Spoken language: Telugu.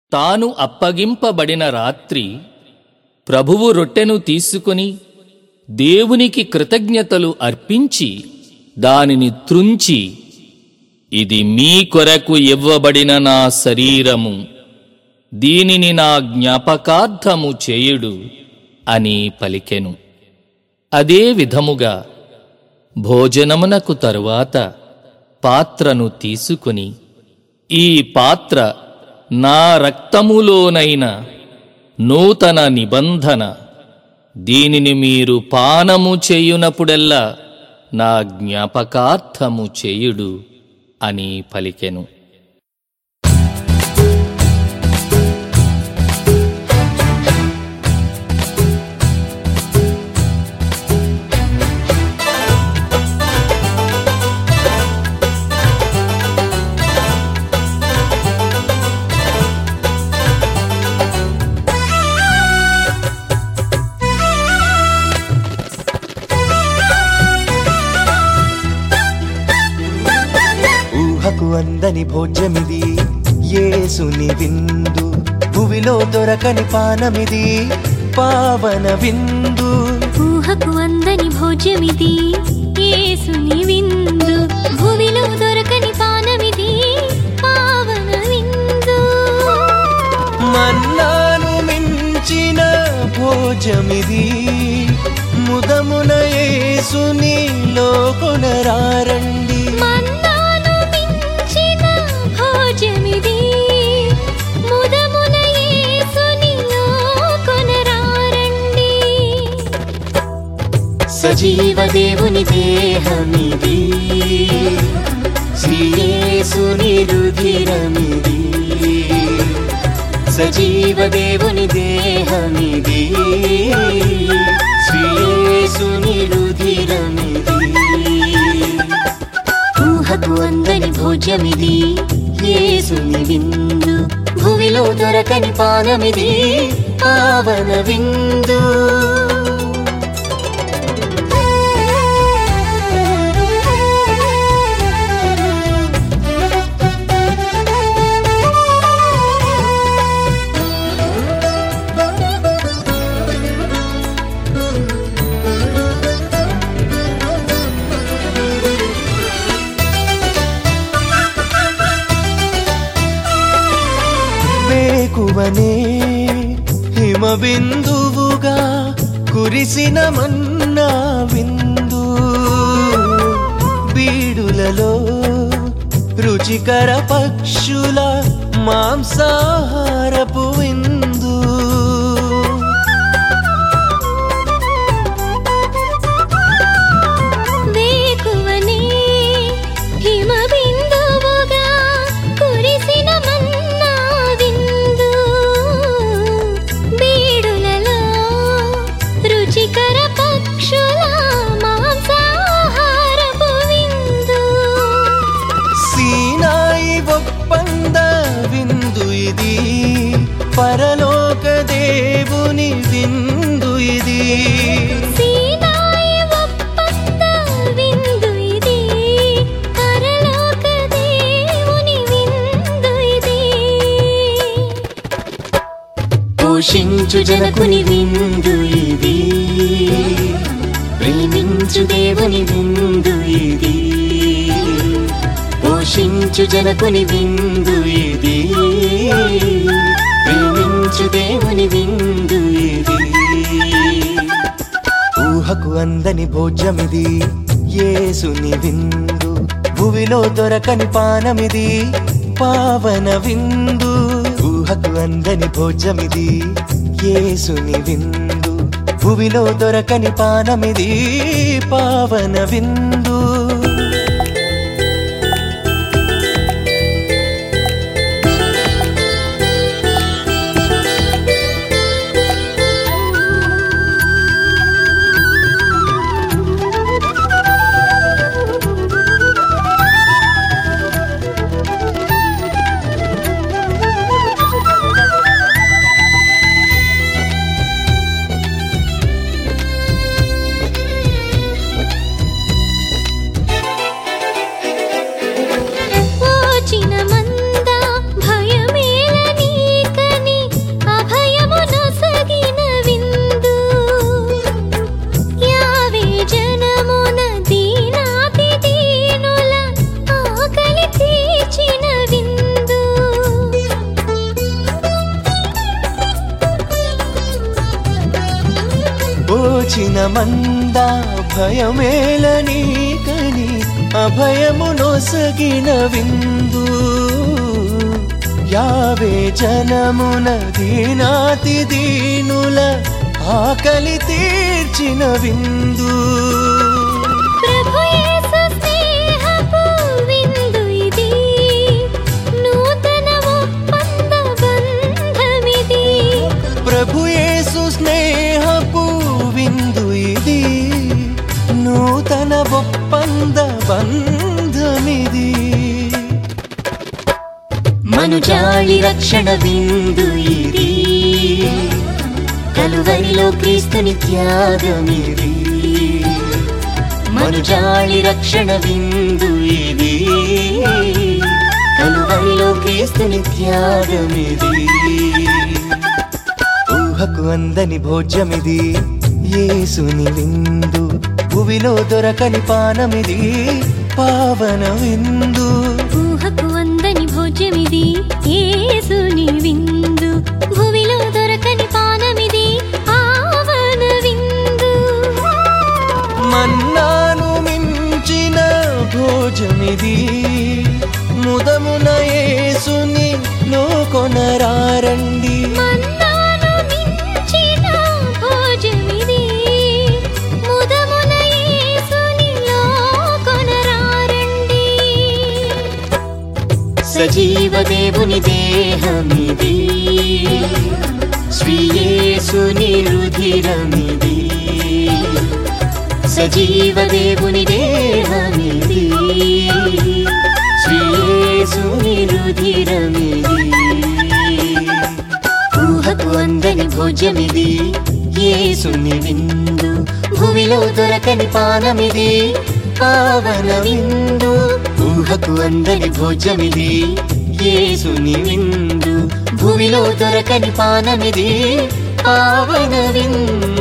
తాను అప్పగింపబడిన రాత్రి ప్రభువు రొట్టెను తీసుకుని దేవునికి కృతజ్ఞతలు అర్పించి దానిని త్రుంచి ఇది మీ కొరకు ఇవ్వబడిన నా శరీరము దీనిని నా జ్ఞాపకార్థము చేయుడు అని పలికెను అదే విధముగా భోజనమునకు తరువాత పాత్రను తీసుకుని ఈ పాత్ర నా రక్తములోనైన నూతన నిబంధన దీనిని మీరు పానము చేయునప్పుడెల్లా నా జ్ఞాపకార్థము చేయుడు అని పలికెను ఊహకు అందని భోజ్యమిది యేసుని విందు భువిలో దొరకని పానమిది పావన విందు ఊహకు అందని భోజ్యమిది యేసుని విందు భువిలో దొరకని పానమిది పావన విందు మన్నాను మించిన భోజమిది ముదమున యేసునిలో కొనరారండి మన్నాను మించిన భోజ్యమిది ముదమున యేసునిలో కొనరారండి సజీవ దేవుని దేహమిది శ్రీయేసుని రుధిరమిది సజీవ దేవుని దేహమిది శ్రీయేసుని రుధిరమిది ఊహకు అందని భోజ్యమిది యేసుని విందు భువిలో దొరకని పానమిది పావన విందు వేకువనే హిమ బిందువుగా కురిసిన మన్నా విందు బీడులలో రుచికర పక్షుల మాంసాహారపు విందు వేకువనే హిమ బిందువుగా కురిసిన మన్నా విందు బీడులలో రుచికర పక్షుల మాంసాహారపు విందు సీనాయి ఒప్పంద విందు ఇది పరలోక దేవుని విందు ఇది సీనాయి ఒప్పంద విందు ఇది పరలోక దేవుని విందు ఇది పోషించు జనకుని విందు ఇది ప్రేమించు దేవుని విందు ఇది పోషించు జనకుని విందు ఇది ప్రేమించు దేవుని విందు ఇది ఊహకు అందని భోజ్యమిది యేసుని విందు భువిలో దొరకని పానమిది పావన విందు ఊహకు అందని భోజ్యమిది యేసుని విందు భువిలో దొరకని పానమిది పావన విందు బ్రోచిన మంద భయమేలని కని అభయము నొసగిన విందు యావే జనమున దీనాతి దీనుల ఆకలి తీర్చిన విందు ప్రభు యేసు స్నేహపు విందు ఇది నూతన ఒప్పంద బంధమిది ప్రభుయేసు స్నేహపు విందు ఇది నూతన ఒప్పంద బంధమిది మనుజాళి రక్షణ విందు ఇది కలువరిలో క్రీస్తుని త్యాగమిది మనుజాళి రక్షణ విందు ఇది కలువరిలో క్రీస్తుని త్యాగమిది ఊహకు అందని భోజ్యమిది యేసుని విందు భువిలో దొరకని పానమిది పావన విందు ఊహకు అందని భోజ్యమిది యేసుని విందు భువిలో దొరకని పానమిది ఆవన విందు మన్నాను మించిన భోజమిది ముదమున యేసుని లో కొనరారండి మన్నాను మించిన భోజమిది ముదమున యేసునిలో కొనరారండి సజీవ దేవుని దేహమిది శ్రీయేసుని రుధిరమిది సజీవ దేవుని దేహమిది శ్రీయేసుని రుధిరమిది ఊహకు అందని భోజ్యమిది యేసుని విందు భూమిలో దొరకని పానమిది పావన విందు ఊహకు అందని భోజ్యమిది యేసుని విందు భూమిలో దొరకని పానమిది పావన విందు